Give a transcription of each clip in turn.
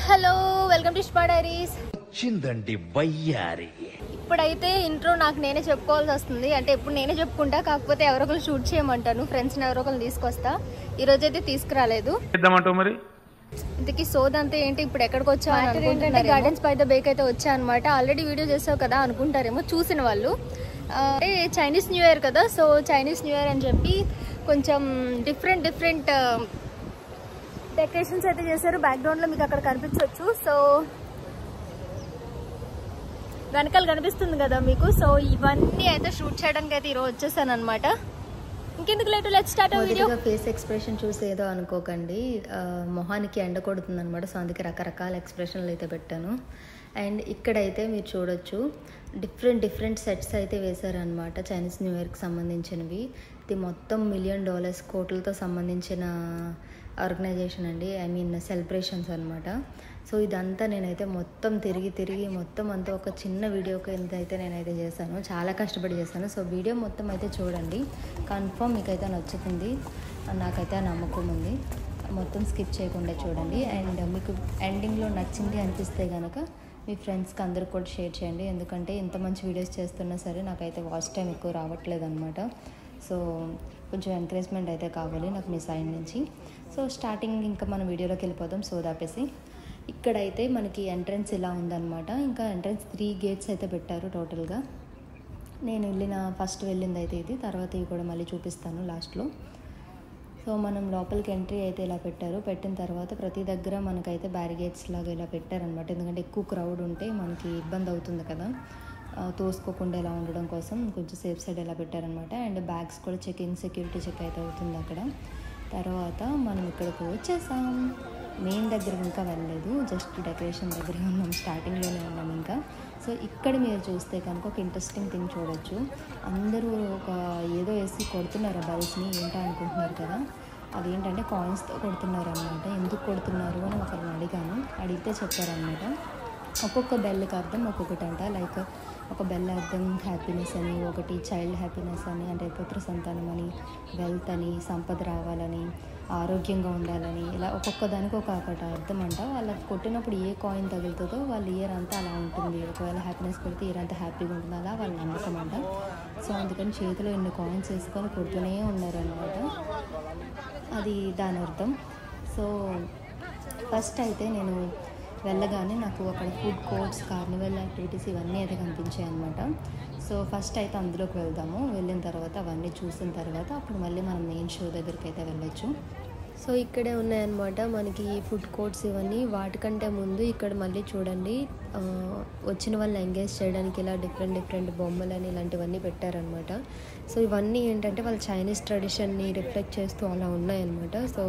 Hello welcome to spa diaries వచ్చిందండి వయ్యారి ఇప్పుడైతే ఇంట్రో నాకు నేనే చెప్పుకోవాల్సి వస్తుంది అంటే ఎప్పుడు నేనే చెప్పుకుంటా కాకపోతే ఎవరో ఒకరు షూట్ చేయమంటాను ఫ్రెండ్స్ని ఎవరో ఒకరు తీసుకొస్తా ఈ రోజు అయితే తీసుకురాలేదు చేద్దామంటావు మరి ఇంతకీ సోదంతా ఏంటి ఇప్పుడు ఎక్కడికి వచ్చా ఏంటంటే గార్డెన్స్ బై ద బేక్ అయితే వచ్చా అనమాట ఆల్రెడీ వీడియో చేసావు కదా అనుకుంటారేమో చూసిన వాళ్ళు ఆ, అంటే చైనీస్ న్యూ ఇయర్ కదా సో చైనీస్ న్యూ ఇయర్ అని చెప్పి కొంచెం డిఫరెంట్ డిఫరెంట్ డెకరేషన్స్ అయితే చేశారు బ్యాక్గ్రౌండ్ లో మీకు అక్కడ కనిపించవచ్చు సో వెనకాల కనిపిస్తుంది కదా మీకు సో ఇవన్నీ అయితే షూట్ చేయడానికి అయితే ఈరోజు వచ్చేసాను అనమాట ఇంకెందుకు లేటు లెట్ స్టార్ట్ వీడియో మొదటిగా ఫేస్ ఎక్స్ప్రెషన్ చూసి ఏదో అనుకోకండి ఆ, మొహానికి ఎండ కొడుతుంది అనమాట సో అందుకే రకరకాల ఎక్స్ప్రెషన్లు అయితే పెట్టాను అండ్ ఇక్కడైతే మీరు చూడొచ్చు డిఫరెంట్ డిఫరెంట్ సెట్స్ అయితే వేశారనమాట చైనీస్ న్యూ ఇయర్కి సంబంధించినవి ఇది మొత్తం మిలియన్ డాలర్స్ కోట్లతో సంబంధించిన ఆర్గనైజేషన్ అండి ఐ మీన్ సెలబ్రేషన్స్ అనమాట సో ఇదంతా నేనైతే మొత్తం తిరిగి తిరిగి మొత్తం అంతా ఒక చిన్న వీడియో కింద అయితే నేనైతే చేశాను చాలా కష్టపడి చేశాను సో వీడియో మొత్తం అయితే చూడండి కన్ఫర్మ్ మీకైతే నచ్చుతుంది నాకైతే ఆ నమ్మకం ఉంది మొత్తం స్కిప్ చేయకుండా చూడండి అండ్ మీకు ఎండింగ్లో నచ్చింది అనిపిస్తే కనుక మీ ఫ్రెండ్స్కి అందరికి కూడా షేర్ చేయండి ఎందుకంటే ఇంత మంచి వీడియోస్ చేస్తున్నా సరే నాకైతే వాచ్ టైం ఎక్కువ రావట్లేదు అనమాట సో కొంచెం ఎంకరేజ్మెంట్ అయితే కావాలి నాకు మీ సైడ్ నుంచి సో స్టార్టింగ్ ఇంకా మన వీడియోలోకి వెళ్ళిపోదాం సో దాపేసి ఇక్కడైతే మనకి ఎంట్రన్స్ ఇలా ఉందన్నమాట ఇంకా ఎంట్రన్స్ త్రీ గేట్స్ అయితే పెట్టారు టోటల్గా నేను వెళ్ళిన ఫస్ట్ వెళ్ళింది అయితే ఇది తర్వాత ఇవి కూడా మళ్ళీ చూపిస్తాను లాస్ట్లో సో మనం లోపలికి ఎంట్రీ అయితే ఇలా పెట్టారు పెట్టిన తర్వాత ప్రతి దగ్గర మనకైతే బ్యారిగేట్స్ లాగా ఇలా పెట్టారనమాట ఎందుకంటే ఎక్కువ క్రౌడ్ ఉంటే మనకి ఇబ్బంది అవుతుంది కదా ఆ, తోసుకోకుండా ఇలా ఉండడం కోసం కొంచెం సేఫ్ సైడ్ ఇలా పెట్టారనమాట అండ్ బ్యాగ్స్ కూడా చెకింగ్ సెక్యూరిటీ చెక్ అయితే అవుతుంది అక్కడ తర్వాత మనం ఇక్కడికి వచ్చేసాం మెయిన్ దగ్గర ఇంకా వెళ్ళలేదు జస్ట్ డెకరేషన్ దగ్గరే ఉన్నాం స్టార్టింగ్లోనే ఉన్నాం ఇంకా సో ఇక్కడ మీరు చూస్తే కనుక ఒక ఇంట్రెస్టింగ్ థింగ్ చూడొచ్చు అందరూ ఒక ఏదో వేసి కొడుతున్నారు బల్స్ని ఏంటో అనుకుంటున్నారు కదా అదేంటంటే కాయిన్స్తో కొడుతున్నారు అనమాట ఎందుకు కొడుతున్నారు అని ఒకరిని అడిగాను అడిగితే చెప్పారనమాట ఒక్కొక్క బెల్కి అర్థం ఒక్కొక్కటి అంట లైక్ ఒక బెల్ అర్థం హ్యాపీనెస్ అని ఒకటి చైల్డ్ హ్యాపీనెస్ అని అంటే పుత్ర సంతానం అని వెల్త్ అని సంపద రావాలని ఆరోగ్యంగా ఉండాలని ఇలా ఒక్కొక్క దానికి ఒక ఒకటి అర్థం అంట వాళ్ళకి కొట్టినప్పుడు ఏ కాయిన్ తగులుతుందో వాళ్ళ ఇయర్ అంతా అలా ఉంటుంది ఒకవేళ హ్యాపీనెస్ కొడితే ఇయర్ అంతా హ్యాపీగా ఉంటుంది అలా వాళ్ళ నమ్మకం అంట సో అందుకని చేతిలో ఎన్ని కాయిన్స్ వేసుకొని కొడుతూనే ఉన్నారనమాట అది దాని అర్థం సో ఫస్ట్ అయితే నేను వెళ్ళగానే నాకు అక్కడ ఫుడ్ కోర్ట్స్ కార్నివల్ యాక్టివిటీస్ ఇవన్నీ అయితే కనిపించాయి అనమాట సో ఫస్ట్ అయితే అందులోకి వెళ్దాము వెళ్ళిన తర్వాత అవన్నీ చూసిన తర్వాత అప్పుడు మళ్ళీ మనం మెయిన్ షో దగ్గరికి అయితే వెళ్ళొచ్చు సో ఇక్కడే ఉన్నాయన్నమాట మనకి ఫుడ్ కోర్ట్స్ ఇవన్నీ వాటికంటే ముందు ఇక్కడ మళ్ళీ చూడండి ఆ, వచ్చిన వాళ్ళని ఎంగేజ్ చేయడానికి ఇలా డిఫరెంట్ డిఫరెంట్ బొమ్మలు అని ఇలాంటివన్నీ పెట్టారనమాట సో ఇవన్నీ ఏంటంటే వాళ్ళ చైనీస్ ట్రెడిషన్ని రిఫ్లెక్ట్ చేస్తూ అలా ఉన్నాయన్నమాట సో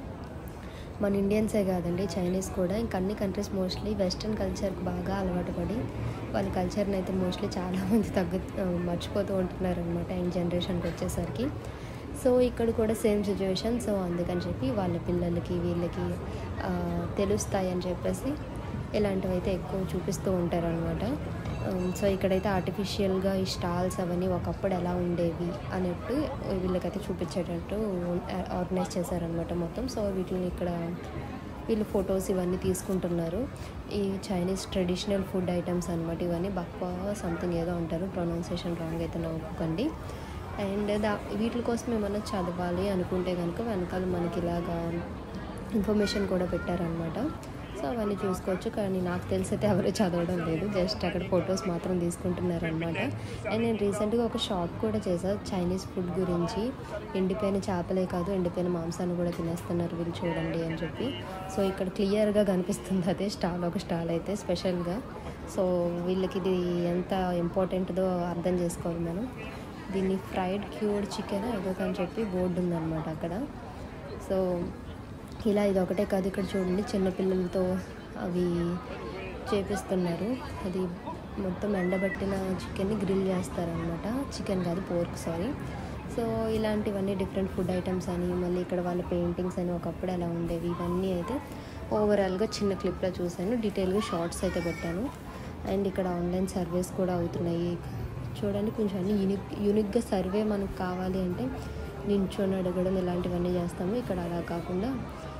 మన ఇండియన్సే కాదండి చైనీస్ కూడా ఇంకా అన్ని కంట్రీస్ మోస్ట్లీ వెస్ట్రన్ కల్చర్కి బాగా అలవాటు పడి వాళ్ళ కల్చర్ని అయితే మోస్ట్లీ చాలామంది తగ్గు మర్చిపోతూ ఉంటున్నారు అనమాట యంగ్ జనరేషన్కి వచ్చేసరికి సో ఇక్కడ కూడా సేమ్ సిచ్యువేషన్ సో అందుకని చెప్పి వాళ్ళ పిల్లలకి వీళ్ళకి ఆ, తెలుస్తాయి అని చెప్పేసి ఇలాంటివి అయితే ఎక్కువ చూపిస్తూ ఉంటారు అనమాట సో ఇక్కడైతే ఆర్టిఫిషియల్గా ఈ స్టాల్స్ అవన్నీ ఒకప్పుడు ఎలా ఉండేవి అన్నట్టు వీళ్ళకైతే చూపించేటట్టు ఆర్గనైజ్ చేశారనమాట మొత్తం సో వీటిని ఇక్కడ వీళ్ళు ఫొటోస్ ఇవన్నీ తీసుకుంటున్నారు ఈ చైనీస్ ట్రెడిషనల్ ఫుడ్ ఐటమ్స్ అనమాట ఇవన్నీ బక్వా సంథింగ్ ఏదో అంటారు ప్రొనౌన్సియేషన్ రాంగ్ అయితే నవ్వుకోకండి అండ్ దా వీటి కోసం ఏమన్నా చదవాలి అనుకుంటే కనుక వెనకాల మనకి ఇలాగా ఇన్ఫర్మేషన్ కూడా పెట్టారనమాట సో అవన్నీ చూసుకోవచ్చు కానీ నాకు తెలిసి అయితే ఎవరు చదవడం లేదు జస్ట్ అక్కడ ఫొటోస్ మాత్రం తీసుకుంటున్నారనమాట అండ్ నేను రీసెంట్గా ఒక షాప్ కూడా చేశా చైనీస్ ఫుడ్ గురించి ఎండిపోయిన చేపలే కాదు ఎండిపోయిన మాంసాన్ని కూడా తినేస్తున్నారు వీళ్ళు చూడండి అని చెప్పి సో ఇక్కడ క్లియర్గా కనిపిస్తుంది అదే స్టాల్ ఒక స్టాల్ అయితే స్పెషల్గా సో వీళ్ళకి ఇది ఎంత ఇంపార్టెంట్దో అర్థం చేసుకోవాలి మనం దీన్ని ఫ్రైడ్ క్యూర్డ్ చికెన్ ఏదో అని చెప్పి బోర్డు ఉందన్నమాట అక్కడ సో ఇలా ఇది ఒకటే కాదు ఇక్కడ చూడండి చిన్నపిల్లలతో అవి చేపిస్తున్నారు అది మొత్తం ఎండబెట్టిన చికెన్ని గ్రిల్ చేస్తారనమాట చికెన్ కాదు పోర్క్ సారీ సో ఇలాంటివన్నీ డిఫరెంట్ ఫుడ్ ఐటమ్స్ అని మళ్ళీ ఇక్కడ వాళ్ళ పెయింటింగ్స్ అని ఒకప్పుడు ఎలా ఉండేవి ఇవన్నీ అయితే ఓవరాల్గా చిన్న క్లిప్లో చూశాను డీటెయిల్గా షార్ట్స్ అయితే పెట్టాను అండ్ ఇక్కడ ఆన్లైన్ సర్వీస్ కూడా అవుతున్నాయి చూడండి కొంచెం అన్ని యూనిక్ యూనిక్గా సర్వే మనకు కావాలి అంటే నించొని అడగడం ఇలాంటివన్నీ చేస్తాము ఇక్కడ అలా కాకుండా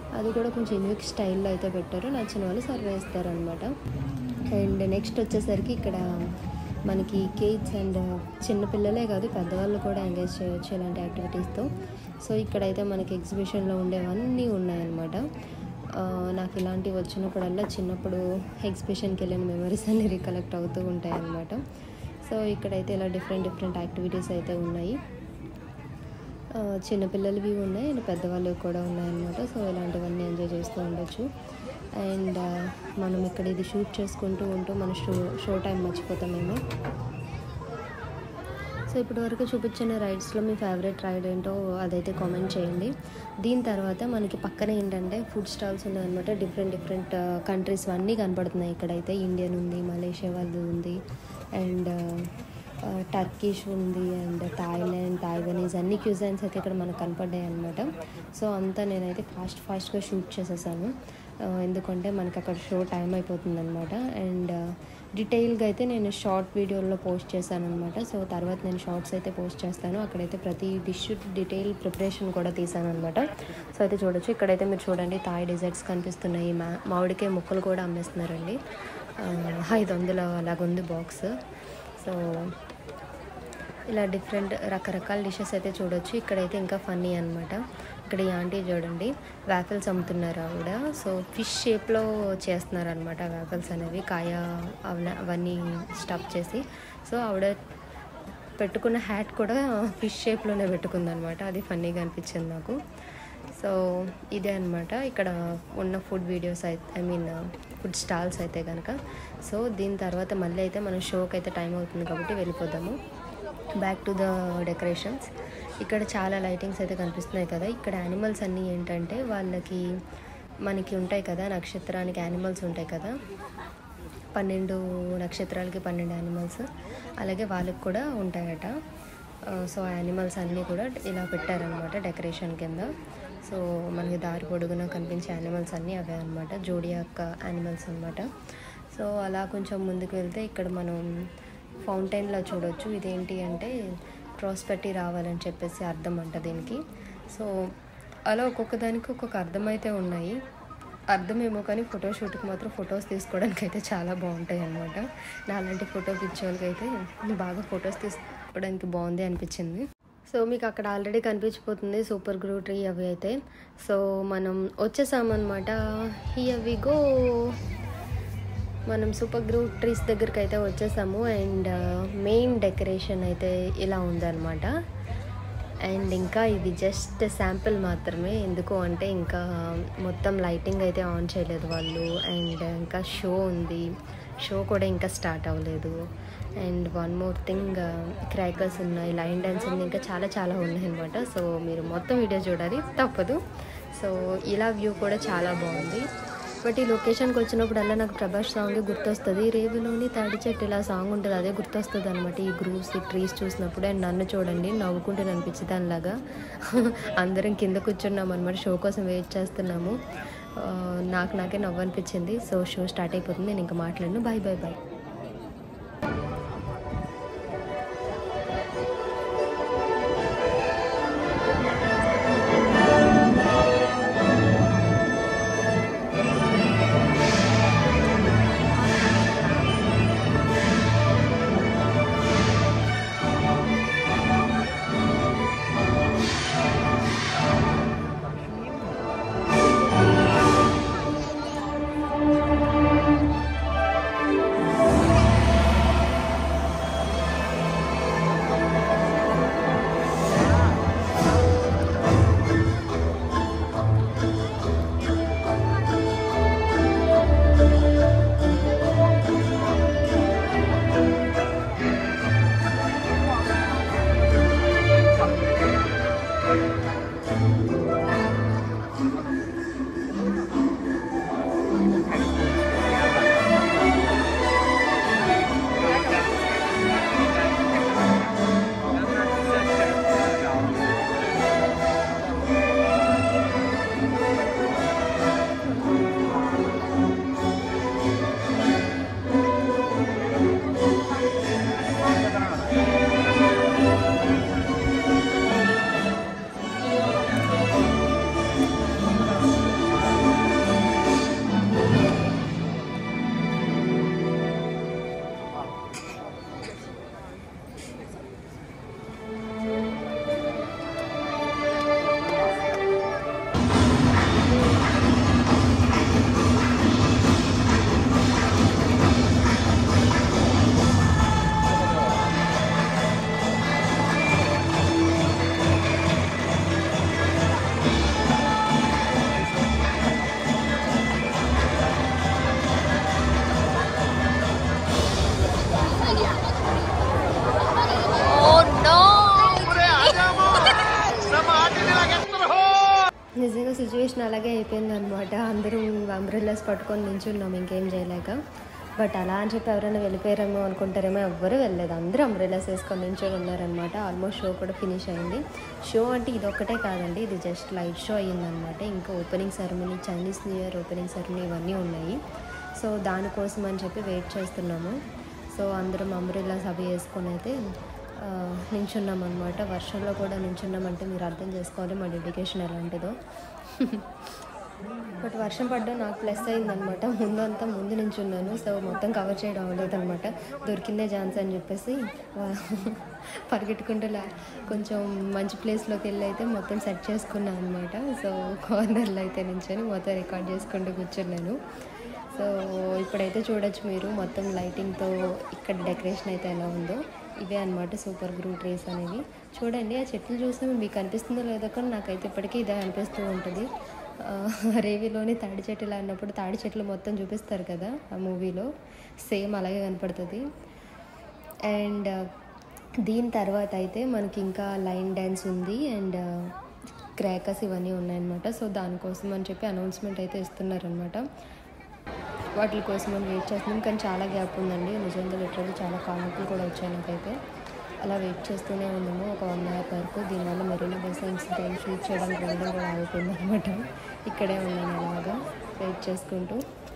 అది కూడా కొంచెం యూనిక్ స్టైల్లో అయితే పెట్టారు నచ్చిన వాళ్ళు సర్వ్ చేస్తారనమాట అండ్ నెక్స్ట్ వచ్చేసరికి ఇక్కడ మనకి కిడ్స్ అండ్ చిన్నపిల్లలే కాదు పెద్దవాళ్ళు కూడా ఎంగేజ్ చేయొచ్చు ఇలాంటి యాక్టివిటీస్తో సో ఇక్కడైతే మనకి ఎగ్జిబిషన్లో ఉండేవన్నీ ఉన్నాయన్నమాట ఆ, నాకు ఇలాంటివి వచ్చినప్పుడల్లా చిన్నప్పుడు ఎగ్జిబిషన్కి వెళ్ళిన మెమరీస్ అన్ని రికలెక్ట్ అవుతూ ఉంటాయి అన్నమాట సో ఇక్కడైతే ఇలా డిఫరెంట్ డిఫరెంట్ యాక్టివిటీస్ అయితే ఉన్నాయి ఆ, చిన్నపిల్లలవి ఉన్నాయి అండ్ పెద్దవాళ్ళవి కూడా ఉన్నాయన్నమాట సో ఇలాంటివన్నీ ఎంజాయ్ చేస్తూ ఉండొచ్చు అండ్ ఆ, మనం ఇక్కడ ఇది షూట్ చేసుకుంటూ ఉంటూ మన షో షో టైం మర్చిపోతామేమో సో ఇప్పటి వరకు చూపించిన రైడ్స్లో మీ ఫేవరెట్ రైడ్ ఏంటో అదైతే కామెంట్ చేయండి దీని తర్వాత మనకి పక్కన ఏంటంటే ఫుడ్ స్టాల్స్ ఉన్నాయన్నమాట డిఫరెంట్ డిఫరెంట్ కంట్రీస్ అన్నీ కనపడుతున్నాయి ఇక్కడైతే ఇండియన్ ఉంది మలేషియా వాళ్ళది ఉంది అండ్ టర్కిష్ ఉంది అండ్ థాయిలాండ్ తాయివనీస్ అన్ని క్యూజైన్స్ అయితే ఇక్కడ మనకు కనపడ్డాయి అనమాట సో అంతా నేనైతే ఫాస్ట్ ఫాస్ట్గా షూట్ చేసేసాను ఆ, ఎందుకంటే మనకి అక్కడ షో టైం అయిపోతుంది అనమాట అండ్ డీటెయిల్గా అయితే నేను షార్ట్ వీడియోలో పోస్ట్ చేశాను అనమాట సో తర్వాత నేను షార్ట్స్ అయితే పోస్ట్ చేస్తాను అక్కడైతే ప్రతి డిష్ డీటెయిల్ ప్రిపరేషన్ కూడా తీసాను అనమాట సో అయితే చూడొచ్చు ఇక్కడైతే మీరు చూడండి తాయి డిజైట్స్ కనిపిస్తున్నాయి మా మామిడికాయ ముక్కలు కూడా అమ్మేస్తున్నారండి ఆ, ఐదు వందల అలాగుంది బాక్స్ సో ఇలా డిఫరెంట్ రకరకాల డిషెస్ అయితే చూడొచ్చు ఇక్కడైతే ఇంకా ఫన్నీ అనమాట ఇక్కడ ఈ ఆంటీ చూడండి వ్యాఫిల్స్ అమ్ముతున్నారు ఆవిడ సో ఫిష్ షేప్లో చేస్తున్నారు అనమాట వ్యాఫిల్స్ అనేవి కాయ అవన- అవన్నీ స్టఫ్ చేసి సో ఆవిడ పెట్టుకున్న హ్యాట్ కూడా ఫిష్ షేప్లోనే పెట్టుకుందనమాట అది ఫన్నీగా అనిపించింది నాకు సో ఇదే అనమాట ఇక్కడ ఉన్న ఫుడ్ వీడియోస్ అయితే ఐ మీన్ ఫుడ్ స్టాల్స్ అయితే కనుక సో దీని తర్వాత మళ్ళీ అయితే మన షోకి అయితే టైం అవుతుంది కాబట్టి వెళ్ళిపోదాము బ్యాక్ టు ద డెకరేషన్స్ ఇక్కడ చాలా లైటింగ్స్ అయితే కనిపిస్తున్నాయి కదా ఇక్కడ యానిమల్స్ అన్నీ ఏంటంటే వాళ్ళకి మనకి ఉంటాయి కదా నక్షత్రానికి యానిమల్స్ ఉంటాయి కదా పన్నెండు నక్షత్రాలకి పన్నెండు యానిమల్స్ అలాగే వాళ్ళకి కూడా ఉంటాయట ఆ, సో ఆ యానిమల్స్ అన్నీ కూడా ఇలా పెట్టారనమాట డెకరేషన్ కింద సో మనకి దారి పొడుగున కనిపించే యానిమల్స్ అన్నీ అవే అనమాట జోడియాక్ యానిమల్స్ అనమాట సో అలా కొంచెం ముందుకు వెళ్తే ఇక్కడ మనం ఫౌంటైన్లో చూడొచ్చు ఇదేంటి అంటే ప్రాస్పెట్టి రావాలని చెప్పేసి అర్థం అంట దీనికి సో అలా ఒక్కొక్క దానికి ఒక్కొక్క అర్థం అయితే ఉన్నాయి అర్థమేమో కానీ ఫోటోషూట్కి మాత్రం ఫొటోస్ తీసుకోవడానికి అయితే చాలా బాగుంటాయి అనమాట నాలాంటి ఫోటో పిచ్చే వాళ్ళకి అయితే బాగా ఫొటోస్ తీసుకోవడానికి బాగుంది అనిపించింది సో మీకు అక్కడ ఆల్రెడీ కనిపించిపోతుంది సూపర్ గ్రూ ట్రీ అవి అయితే సో మనం వచ్చేసామన్నమాట హియర్ వి గో మనం సూపర్ గ్రూ ట్రీస్ దగ్గరికి అయితే వచ్చేసాము అండ్ మెయిన్ డెకరేషన్ అయితే ఇలా ఉందన్నమాట అండ్ ఇంకా ఇది జస్ట్ శాంపిల్ మాత్రమే ఎందుకు అంటే ఇంకా మొత్తం లైటింగ్ అయితే ఆన్ చేయలేదు వాళ్ళు అండ్ ఇంకా షో ఉంది షో కూడా ఇంకా స్టార్ట్ అవ్వలేదు and one more thing crackers ఉన్నాయి లైన్ డ్యాన్స్ ఉంది ఇంకా చాలా చాలా ఉన్నాయి అనమాట సో మీరు మొత్తం వీడియో చూడాలి తప్పదు సో ఇలా వ్యూ కూడా చాలా బాగుంది బట్ ఈ లొకేషన్కి వచ్చినప్పుడల్లా నాకు ప్రభాస్ సాంగ్ గుర్తొస్తుంది రేవులోని తాడి చెట్టు ఇలా సాంగ్ ఉంటుంది అదే గుర్తొస్తుంది అనమాట ఈ గ్రూప్స్ ఈ ట్రీస్ చూసినప్పుడు అండ్ నన్ను చూడండి నవ్వుకుంటే అనిపించింది దానిలాగా అందరం కింద కూర్చున్నాం అనమాట షో కోసం వెయిట్ చేస్తున్నాము ఆ, నాకు నాకే నవ్వు అనిపించింది సో షో స్టార్ట్ అయిపోతుంది నేను ఇంకా మాట్లాడను బాయ్ బాయ్ బాయ్ నిజంగా సిచ్యువేషన్ అలాగే అయిపోయింది అనమాట అందరూ అంబ్రెల్లాస్ పట్టుకొని నించున్నాం ఇంకేం చేయలేక బట్ అలా అని చెప్పి ఎవరైనా వెళ్ళిపోయారేమో అనుకుంటారేమో ఎవ్వరూ వెళ్ళలేదు అందరూ అంబ్రెల్లాస్ వేసుకొని నించొని ఉన్నారనమాట ఆల్మోస్ట్ షో కూడా ఫినిష్ అయింది షో అంటే ఇది ఒక్కటే కాదండి ఇది జస్ట్ లైట్ షో అయ్యిందనమాట ఇంకా opening ceremony Chinese New Year opening ceremony ఇవన్నీ ఉన్నాయి సో దానికోసం అని చెప్పి వెయిట్ చేస్తున్నాము సో అందరం అంబ్రెల్లాస్ అవి వేసుకొని అయితే ఆ, నించున్నాం అనమాట వర్షంలో కూడా నించున్నామంటే మీరు అర్థం చేసుకోవాలి మా డెడికేషన్ ఎలాంటిదో బట్ వర్షం పడ్డం నాకు ప్లస్ అయిందనమాట ముందు అంతా ముందు నించున్నాను సో మొత్తం కవర్ చేయడం అవ్వలేదన్నమాట దొరికిందే ఛాన్స్ అని చెప్పేసి వా- పరిగెట్టుకుంటూ లా- కొంచెం మంచి ప్లేస్లోకి వెళ్ళి అయితే మొత్తం సెట్ చేసుకున్నాను అనమాట సో కార్నర్లో అయితే నించొని మొత్తం రికార్డ్ చేసుకుంటూ కూర్చున్నాను సో ఇప్పుడైతే చూడొచ్చు మీరు మొత్తం లైటింగ్తో ఇక్కడ డెకరేషన్ అయితే ఎలా ఉందో ఇవే అనమాట సూపర్ గ్రూ ట్రీస్ అనేవి చూడండి ఆ చెట్లు చూస్తే మీకు అనిపిస్తుందో లేదో కానీ నాకైతే ఇప్పటికీ ఇదే అనిపిస్తూ ఉంటుంది ఆ, రేవిలోని తాడి చెట్లు అన్నప్పుడు తాడి చెట్లు మొత్తం చూపిస్తారు కదా ఆ మూవీలో సేమ్ అలాగే కనపడుతుంది అండ్ దీని తర్వాత అయితే మనకి ఇంకా లైన్ డ్యాన్స్ ఉంది అండ్ క్రాకర్స్ ఇవన్నీ ఉన్నాయన్నమాట సో దానికోసం అని చెప్పి అనౌన్స్మెంట్ అయితే ఇస్తున్నారనమాట వాటి కోసం మనం వెయిట్ చేస్తున్నాం కానీ చాలా గ్యాప్ ఉందండి నిజంగా లిటరల్లీ చాలా కామెంట్లు కూడా వచ్చాయి నాకైతే అలా వెయిట్ చేస్తూనే ఉన్నాము ఒక వన్ అవర్ వరకు దీనివల్ల మెరీనా బస్ ఇన్సిడెంట్ షూట్ చేయడానికి వెళ్ళడం కూడా ఆగిపోయింది అనమాట ఇక్కడే ఉన్నాను అలాగా వెయిట్ చేసుకుంటూ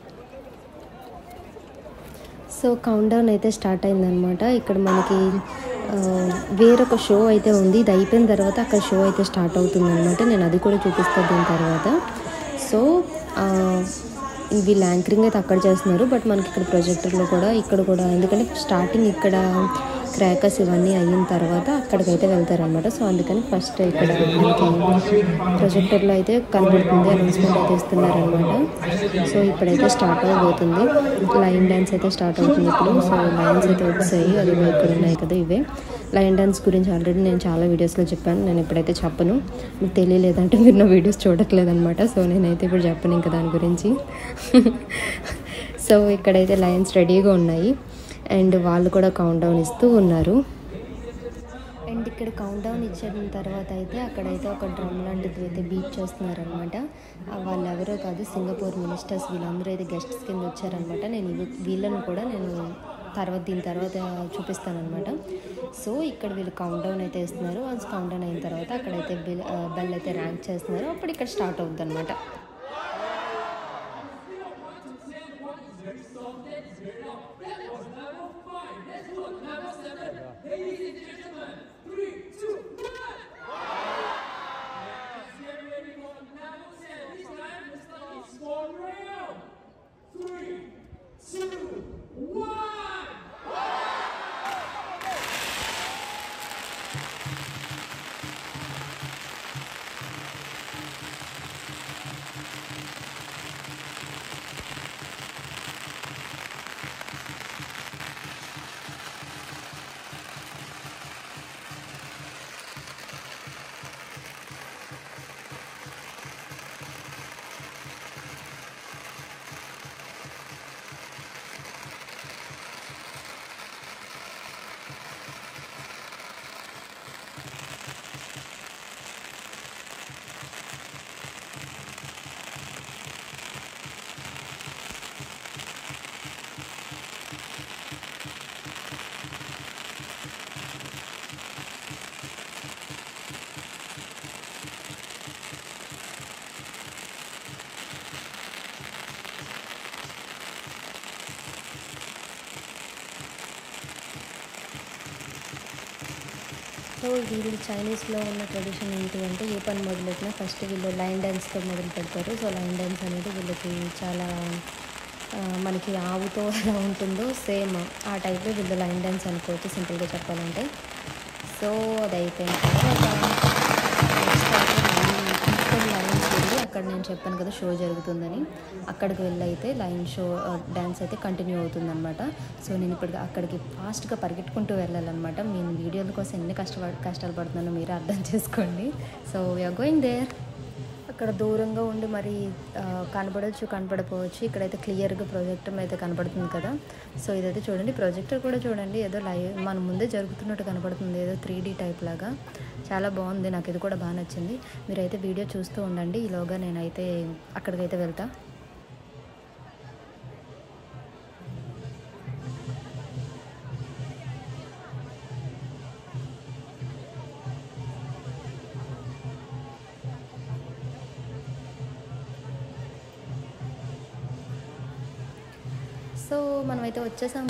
సో కౌంట్ డౌన్ అయితే స్టార్ట్ అయిందనమాట ఇక్కడ మనకి ఆ, వేరొక షో అయితే ఉంది ఇది అయిపోయిన తర్వాత అక్కడ షో అయితే స్టార్ట్ అవుతుంది అనమాట నేను అది కూడా చూపిస్తాను దీని తర్వాత సో ఆ, వీళ్ళు యాంకరింగ్ అయితే అక్కడ చేస్తున్నారు బట్ మనకి ఇక్కడ ప్రొజెక్టర్లో కూడా ఇక్కడ కూడా ఎందుకంటే స్టార్టింగ్ ఇక్కడ క్రాకర్స్ ఇవన్నీ అయిన తర్వాత అక్కడికైతే వెళ్తారనమాట సో అందుకని ఫస్ట్ ఇక్కడ మనకి ప్రొజెక్టర్లో అయితే కనబడుతుంది అనౌన్స్మెంట్ అయితే ఇస్తున్నారనమాట సో ఇప్పుడైతే స్టార్ట్ అవబోతుంది లైన్ డ్యాన్స్ అయితే స్టార్ట్ అవుతుంది ఇప్పుడు సో లైన్స్ అయితే వచ్చాయి అది ఇక్కడ ఉన్నాయి కదా ఇవే లైన్ డ్యాన్స్ గురించి ఆల్రెడీ నేను చాలా వీడియోస్లో చెప్పాను నేను ఇప్పుడైతే చెప్పను మీకు తెలియలేదంటే మీరు నా వీడియోస్ చూడట్లేదనమాట సో నేనైతే ఇప్పుడు చెప్పను ఇంకా దాని గురించి సో ఇక్కడైతే లైన్స్ రెడీగా ఉన్నాయి అండ్ వాళ్ళు కూడా కౌంట్ డౌన్ ఇస్తూ ఉన్నారు అండ్ ఇక్కడ కౌంట్ డౌన్ ఇచ్చిన తర్వాత అయితే అక్కడైతే ఒక డ్రమ్ లాంటిది అయితే బీట్ చేస్తున్నారనమాట వాళ్ళు ఎవరో కాదు సింగపూర్ మినిస్టర్స్ వీళ్ళందరూ అయితే గెస్ట్స్ కింద వచ్చారనమాట నేను ఇవి వీళ్ళను కూడా నేను తర్వాత దీని తర్వాత చూపిస్తానమాట సో ఇక్కడ వీళ్ళు కౌంట్ డౌన్ అయితే ఇస్తున్నారు వన్స్ కౌంట్ డౌన్ అయిన తర్వాత అక్కడైతే బిల్ బెల్ అయితే ర్యాంక్ చేస్తున్నారు అప్పుడు ఇక్కడ స్టార్ట్ అవుతుంది అనమాట సో వీళ్ళు చైనీస్లో ఉన్న ట్రెడిషన్ ఏంటి అంటే ఏ పని మొదలెట్టినా ఫస్ట్ వీళ్ళు లైన్ డ్యాన్స్తో మొదలు పెడతారు సో లైన్ డ్యాన్స్ అనేది వీళ్ళకి చాలా ఆ, మనకి ఆవుతో ఎలా ఉంటుందో సేమ్ ఆ టైప్లో వీళ్ళు లైన్ డ్యాన్స్ అనుకోవచ్చు సింపుల్గా చెప్పాలంటే సో అది అయిపోయిన తర్వాత నెక్స్ట్ అయితే మళ్ళీ ఇంకొన్ని లైన్స్ వెళ్ళి అక్కడ నేను చెప్పాను కదా షో జరుగుతుందని అక్కడికి వెళ్ళి అయితే లైన్ షో డ్యాన్స్ అయితే కంటిన్యూ అవుతుందన్నమాట సో నేను ఇప్పుడు అక్కడికి ఫాస్ట్గా పరిగెట్టుకుంటూ వెళ్ళాలన్నమాట నేను వీడియోల కోసం ఎన్ని కష్టపడ కష్టాలు పడుతున్నానో మీరు అర్థం చేసుకోండి సో వీఆర్ గోయింగ్ దేర్ అక్కడ దూరంగా ఉండి మరి ఆ, కనపడవచ్చు కనపడపోవచ్చు ఇక్కడైతే క్లియర్గా ప్రొజెక్టర్ అయితే కనపడుతుంది కదా సో ఇదైతే చూడండి ప్రొజెక్టర్ కూడా చూడండి ఏదో లైవ్ మన ముందే జరుగుతున్నట్టు కనపడుతుంది ఏదో త్రీ డీ టైప్ లాగా చాలా బాగుంది నాకు ఇది కూడా బాగా నచ్చింది మీరైతే వీడియో చూస్తూ ఉండండి ఈలోగా నేనైతే అక్కడికైతే వెళ్తా సో మనమైతే వచ్చేసాము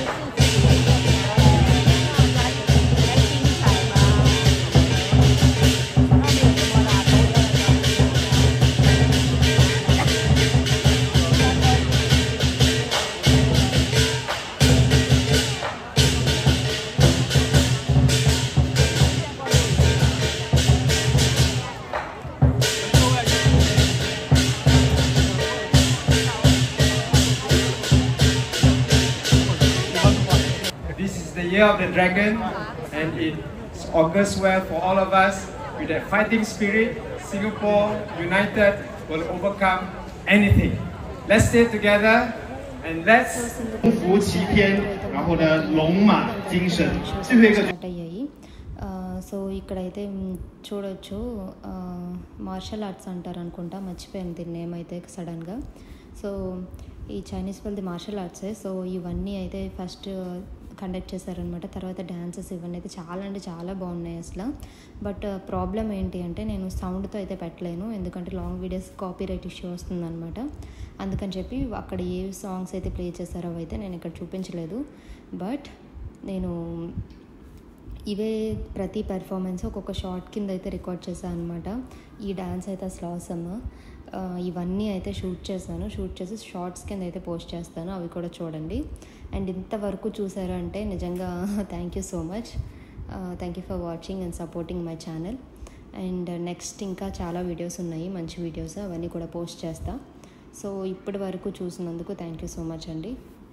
This is the year of the dragon, and it augurs well for all of us. With that fighting spirit, Singapore united will overcome anything. Let's stay together and let's 夫齐天，然后呢，龙马精神，最后一个 start అయ్యాయి ఆ, so ఇక్కడైతే మ్, చూడొచ్చు ఆ, martial arts అంటారు అనుకుంటా మర్చిపోయాను దీని name అయితే సడన్గా సో ఈ చైనీస్ వాళ్ళది మార్షల్ ఆర్ట్సే సో ఇవన్నీ అయితే ఫస్ట్ కండక్ట్ చేశారనమాట తర్వాత డ్యాన్సెస్ ఇవన్నీ అయితే చాలా అంటే చాలా బాగున్నాయి అసలు బట్ ప్రాబ్లం ఏంటి అంటే నేను సౌండ్తో అయితే పెట్టలేను ఎందుకంటే long videos copyright issue వస్తుందన్నమాట అందుకని చెప్పి అక్కడ ఏ సాంగ్స్ అయితే ప్లే చేశారో అయితే నేను ఇక్కడ చూపించలేదు బట్ నేను ఇవే ప్రతి పెర్ఫార్మెన్స్ ఒక్కొక్క షార్ట్ కింద అయితే రికార్డ్ చేశాను అనమాట ఈ డ్యాన్స్ అయితే అసలు అవసమ్ ఇవన్నీ అయితే షూట్ చేశాను షూట్ చేసి షార్ట్స్ కింద అయితే పోస్ట్ చేస్తాను అవి కూడా చూడండి అండ్ ఇంతవరకు చూసారు అంటే నిజంగా thank you so much thank you for watching and supporting my channel and next ఇంకా చాలా వీడియోస్ ఉన్నాయి మంచి వీడియోస్ అవన్నీ కూడా పోస్ట్ చేస్తా సో ఇప్పటి వరకు చూసినందుకు థ్యాంక్ యూ సో మచ్ అండి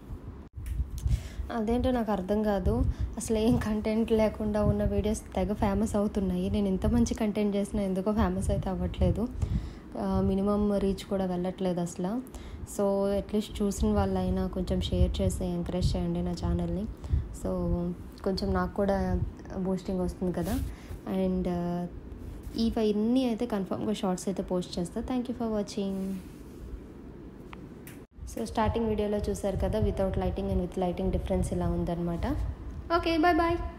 అదేంటో నాకు అర్థం కాదు అసలు ఏం కంటెంట్ లేకుండా ఉన్న వీడియోస్ తెగ ఫేమస్ అవుతున్నాయి నేను ఇంత మంచి కంటెంట్ చేసినా ఎందుకో ఫేమస్ అయితే అవ్వట్లేదు మినిమం రీచ్ కూడా వెళ్ళట్లేదు అసలు సో అట్లీస్ట్ చూసిన వాళ్ళైనా కొంచెం షేర్ చేసి ఎంకరేజ్ చేయండి నా ఛానల్ని సో కొంచెం నాకు కూడా బూస్టింగ్ వస్తుంది కదా అండ్ ఇవన్నీ అయితే కన్ఫామ్గా షార్ట్స్ అయితే పోస్ట్ చేస్తా thank you for watching so starting వీడియోలో చూసారు కదా without lighting and with lighting difference ఇలా ఉందన్నమాట ఓకే బాయ్ బాయ్